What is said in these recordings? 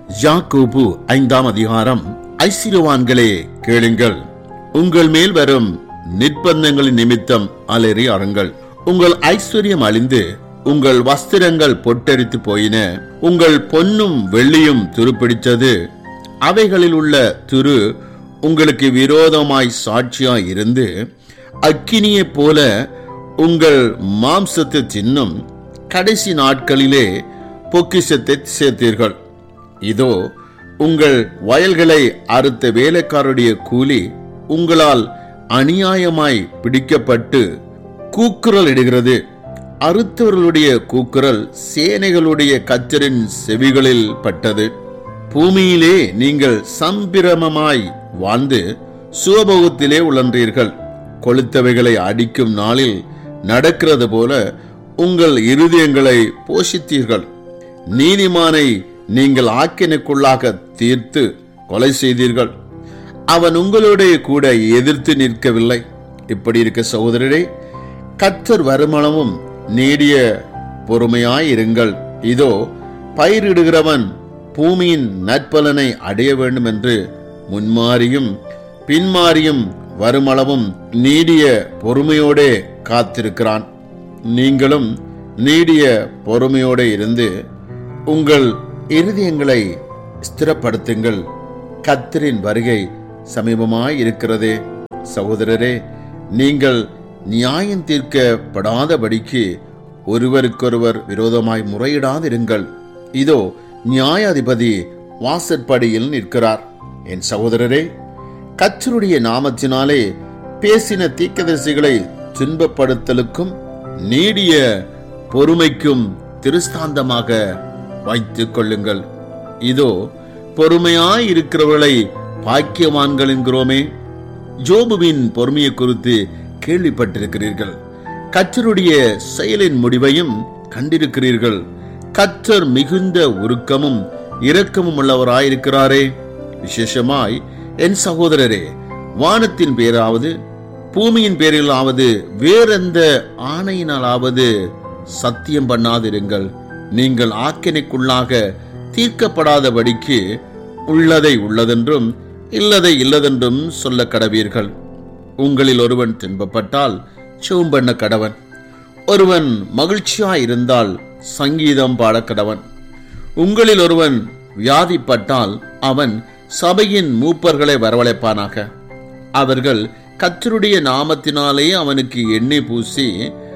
யாக்கோபு ஐந்தாம் அதிகாரம் ஐசிறுவான்களே கேளுங்கள் உங்கள் மேல் வரும் நிர்பந்தங்களின் நிமித்தம் அலறி அருங்கள் உங்கள் ஐஸ்வர்யம் அழிந்து உங்கள் வஸ்திரங்கள் பொட்டரித்து போயின உங்கள் பொன்னும் வெள்ளியும் துருப்பிடித்தது அவைகளில் உள்ள துரு உங்களுக்கு விரோதமாய் சாட்சியாய் இருந்து அக்கினியைப் போல உங்கள் மாம்சத்தை தின்னும் கடைசி நாட்களிலே பொக்கிஷத்தை சேர்த்தீர்கள் இதோ உங்கள் வயல்களை அறுத்த வேலைக்காரருடைய கூலி உங்களால் அநியாயமாய் பிடிக்கப்பட்டு கூக்குரல் இடுகிறது அறுத்தவர்களுடைய கூக்குரல் சேனைகளுடைய கச்சரின் செவிகளில் பட்டது பூமியிலே நீங்கள் சம்பிரமமாய் வாழ்ந்து சுவபோகத்திலே உழன்றீர்கள் கொளுத்தவைகளை அடிக்கும் நாளில் நடக்கிறது போல உங்கள் இருதயங்களை போஷித்தீர்கள் நீதிமானை நீங்கள் ஆக்கினுக்குள்ளாக தீர்த்து கொலை செய்தீர்கள் அவன் உங்களுடைய கூட எதிர்த்து நிற்கவில்லை இப்படி இருக்க சகோதரரே கத்தர் வருமானமும் நீடிய பொறுமையாயிருங்கள் இதோ பயிரிடுகிறவன் பூமியின் நற்பலனை அடைய வேண்டும் என்று முன்மாறியும் பின்மாறியும் வருமளவும் நீடிய பொறுமையோடே காத்திருக்கிறான் நீங்களும் நீடிய பொறுமையோடு இருந்து உங்கள் இருதயங்களை ஸ்திரப்படுத்துங்கள் கத்தரின் வருகை சமீபமாய் இருக்கிறதே சகோதரரே நீங்கள் நியாயம் தீர்க்கப்படாதபடிக்கு ஒருவருக்கொருவர் விரோதமாய் முறையிடாதிருங்கள் இதோ நியாயாதிபதி வாசற்படியில் நிற்கிறார் என் சகோதரரே கத்தருடைய நாமத்தினாலே பேசின தீக்கதரிசிகளை துன்பப்படுத்தலுக்கும் நீடிய பொறுமைக்கும் திருஸ்தாந்தமாக வைத்துக் கொள்ளுங்கள் இதோ பொறுமையாய் இருக்கிறவர்களை பாக்கியவான்கள் என்கிறோமே ஜோபுவின் பொறுமையை குறித்து கேள்விப்பட்டிருக்கிறீர்கள் கத்தருடைய செயலின் முடிவையும் கண்டிருக்கிறீர்கள் கத்தர் மிகுந்த உருக்கமும் இரக்கமும் உள்ளவராயிருக்கிறாரே விசேஷமாய் என் சகோதரரே வானத்தின் பேராவது பூமியின் பேரிலாவது வேறெந்த ஆணையினாலாவது சத்தியம் பண்ணாதிருங்கள் நீங்கள் ஆக்கினைக்குள்ளாக தீர்க்கப்படாதபடிக்கு உள்ளதை உள்ளதென்றும் இல்லதை இல்லதென்றும் சொல்ல கடவீர்கள் உங்களில் ஒருவன் துன்பப்பட்டால் சோம் பண்ண கடவன் ஒருவன் மகிழ்ச்சியாயிருந்தால் சங்கீதம் பாட கடவன் உங்களில் ஒருவன் வியாதிப்பட்டால் அவன் சபையின் மூப்பர்களை வரவழைப்பானாக அவர்கள் கத்தருடைய நாமத்தினாலே அவனுக்கு எண்ணெய் பூசி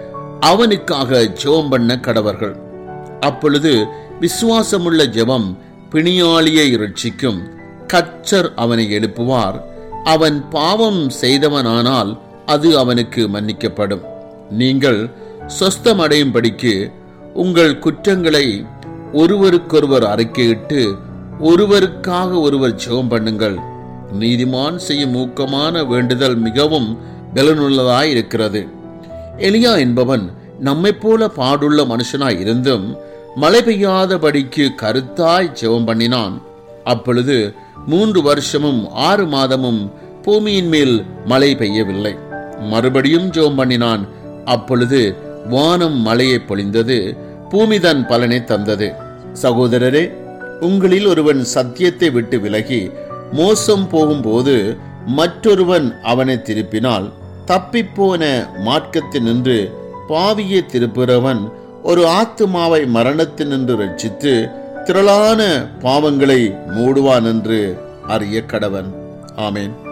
அவனுக்காக ஜெபம் பண்ண கடவர்கள் அப்பொழுது விசுவாசமுள்ள ஜெபம் பிணியாளியை ரட்சிக்கும் கச்சர் அவனை எழுப்புவார் அவன் பாவம் செய்தவனானால் அது அவனுக்கு மன்னிக்கப்படும் நீங்கள் சொஸ்தமடையும்படிக்கு உங்கள் குற்றங்களை ஒருவருக்கொருவர் அறிக்கையிட்டு ஒருவருக்காக ஒருவர் ஜெபம் பண்ணுங்கள் நீதிமான் செய்யும் ஊக்கமான வேண்டுதல் மிகவும் பலனுள்ளதாய் இருக்கிறது எலியா என்பவன் நம்மை போல பாடுள்ள மனுஷனாய் இருந்தும் மழை பெய்யாதபடிக்கு கருத்தாய் ஜெபம் பண்ணினான் அப்பொழுது மூன்று வருஷமும் ஆறு மாதமும் பூமியின் மேல் மழை பெய்யவில்லை மறுபடியும் ஜெபம் பண்ணினான் அப்பொழுது வானம் மழையை பொழிந்தது பூமி தன் பலனை தந்தது சகோதரரே உங்களில் ஒருவன் சத்தியத்தை விட்டு விலகி மோசம் போகும்போது மற்றொருவன் அவனை திருப்பினால் தப்பிப்போன மார்க்கத்தில் நின்று பாவியை திருப்புறவன் ஒரு ஆத்துமாவை மரணத்தினின்று ரட்சித்து திரளான பாவங்களை மூடுவான் என்று அறிய கடவன் ஆமேன்